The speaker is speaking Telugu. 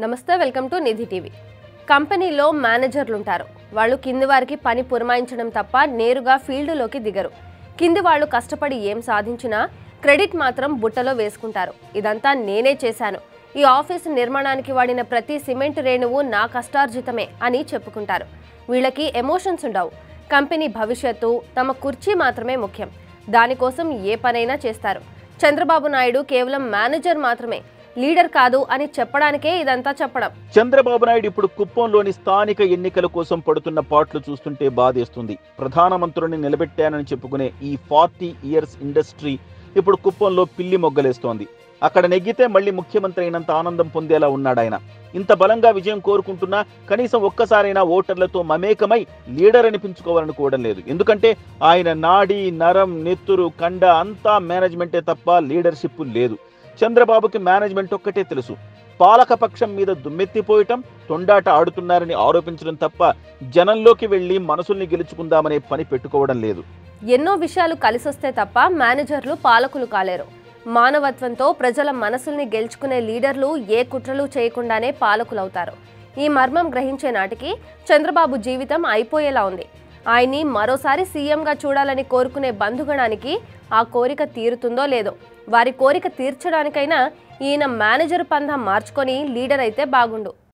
నమస్తే వెల్కమ్ టు నిధి టీవీ కంపెనీలో మేనేజర్లు ఉంటారు వాళ్ళు కింది వారికి పని పురమాయించడం తప్ప నేరుగా ఫీల్డ్లోకి దిగరు కింది వాళ్ళు కష్టపడి ఏం సాధించినా క్రెడిట్ మాత్రం బుట్టలో వేసుకుంటారు ఇదంతా నేనే చేశాను ఈ ఆఫీసు నిర్మాణానికి వాడిన ప్రతి సిమెంట్ రేణువు నా కష్టార్జితమే అని చెప్పుకుంటారు వీళ్ళకి ఎమోషన్స్ ఉండవు కంపెనీ భవిష్యత్తు తమ కుర్చీ మాత్రమే ముఖ్యం దానికోసం ఏ పనైనా చేస్తారు చంద్రబాబు నాయుడు కేవలం మేనేజర్ మాత్రమే లీడర్ కాదు అని చెప్పడానికే ఇదంతా చెప్పడం చంద్రబాబు నాయుడు ఇప్పుడు కుప్పంలోని స్థానిక ఎన్నికల కోసం పడుతున్న పాటలు చూస్తుంటే బాధేస్తుంది ప్రధానమంత్రిని నిలబెట్టానని చెప్పుకునే ఈ ఫార్టీ ఇయర్స్ ఇండస్ట్రీ ఇప్పుడు కుప్పంలో పిల్లి మొగ్గలేస్తోంది అక్కడ నెగ్గితే మళ్ళీ ముఖ్యమంత్రి అయినంత ఆనందం పొందేలా ఉన్నాడు ఆయన ఇంత బలంగా విజయం కోరుకుంటున్నా కనీసం ఒక్కసారైనా ఓటర్లతో మమేకమై లీడర్ అనిపించుకోవాలనుకోవడం లేదు ఎందుకంటే ఆయన నాడి నరం నెత్తురు కండ అంతా మేనేజ్మెంటే తప్ప లీడర్షిప్ లేదు చంద్రబాబుకి మేనేజ్మెంట్ ఒక్కటే తెలుసు పాలకపక్షం మీద దుమ్మెత్తిపోయటం తొండాట ఆడుతున్నారని ఆరోపించడం తప్ప జనంలోకి వెళ్లి మనసుల్ని గెలుచుకుందామనే పని పెట్టుకోవడం లేదు ఎన్నో విషయాలు కలిసొస్తే తప్ప మేనేజర్లు పాలకులు కాలేరు మానవత్వంతో ప్రజల మనసుల్ని గెలుచుకునే లీడర్లు ఏ కుట్రలు చేయకుండానే పాలకులవుతారు ఈ మర్మం గ్రహించే నాటికి చంద్రబాబు జీవితం అయిపోయేలా ఉంది ఆయన్ని మరోసారి సీఎంగా చూడాలని కోరుకునే బంధుగణానికి ఆ కోరిక తీరుతుందో లేదో వారి కోరిక తీర్చడానికైనా ఈయన మేనేజర్ పందా మార్చుకొని లీడర్ అయితే బాగుండు